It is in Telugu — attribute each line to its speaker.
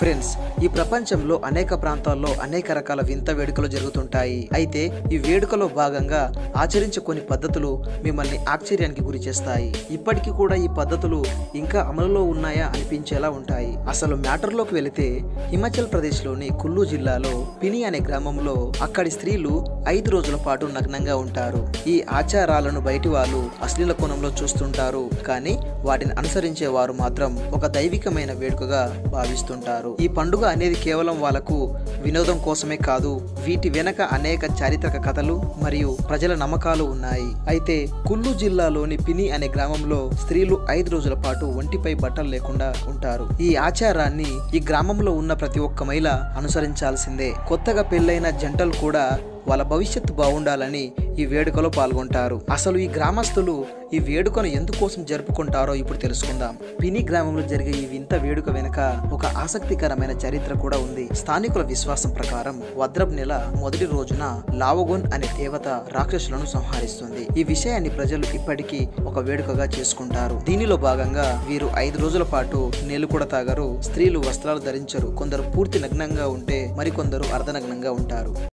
Speaker 1: ఫ్రెండ్స్ ఈ ప్రపంచంలో అనేక ప్రాంతాల్లో అనేక రకాల వింత వేడుకలు జరుగుతుంటాయి అయితే ఈ వేడుకలో భాగంగా ఆచరించే కొన్ని పద్ధతులు మిమ్మల్ని ఆశ్చర్యానికి గురి చేస్తాయి ఇప్పటికీ కూడా ఈ పద్ధతులు ఇంకా అమలులో ఉన్నాయా అనిపించేలా ఉంటాయి అసలు మ్యాటర్లోకి వెళితే హిమాచల్ ప్రదేశ్లోని కుల్లు జిల్లాలో పిని అనే గ్రామంలో అక్కడి స్త్రీలు ఐదు రోజుల పాటు నగ్నంగా ఉంటారు ఈ ఆచారాలను బయటి వాళ్ళు అశ్లీల కోణంలో చూస్తుంటారు కానీ వాటిని అనుసరించే వారు మాత్రం ఒక దైవికమైన వేడుకగా భావిస్తుంటారు ఈ పండుగ అనేది కేవలం వాళ్ళకు వినోదం కోసమే కాదు వీటి వెనక అనేక చారిత్రక కథలు మరియు ప్రజల నమ్మకాలు ఉన్నాయి అయితే కుల్లు జిల్లాలోని పిని అనే గ్రామంలో స్త్రీలు ఐదు రోజుల పాటు ఒంటిపై బట్టలు లేకుండా ఉంటారు ఈ ఆచారాన్ని ఈ గ్రామంలో ఉన్న ప్రతి ఒక్క మహిళ అనుసరించాల్సిందే కొత్తగా పెళ్ళైన జంటలు కూడా వాళ్ళ భవిష్యత్తు బాగుండాలని ఈ వేడుకలో పాల్గొంటారు అసలు ఈ గ్రామస్తులు ఈ వేడుకను ఎందుకోసం జరుపుకుంటారో ఇప్పుడు తెలుసుకుందాం పిని గ్రామంలో జరిగే ఈ వింత వేడుక వెనుక ఒక ఆసక్తికరమైన చరిత్ర కూడా ఉంది స్థానికుల విశ్వాసం ప్రకారం వద్రబ్ నెల మొదటి రోజున లావగోన్ అనే దేవత రాక్షసులను సంహరిస్తుంది ఈ విషయాన్ని ప్రజలు ఇప్పటికీ ఒక వేడుకగా చేసుకుంటారు దీనిలో భాగంగా వీరు ఐదు రోజుల పాటు నీళ్లు కూడా తాగరు స్త్రీలు వస్త్రాలు ధరించరు కొందరు పూర్తి నగ్నంగా ఉంటే మరికొందరు అర్ధనగ్నంగా ఉంటారు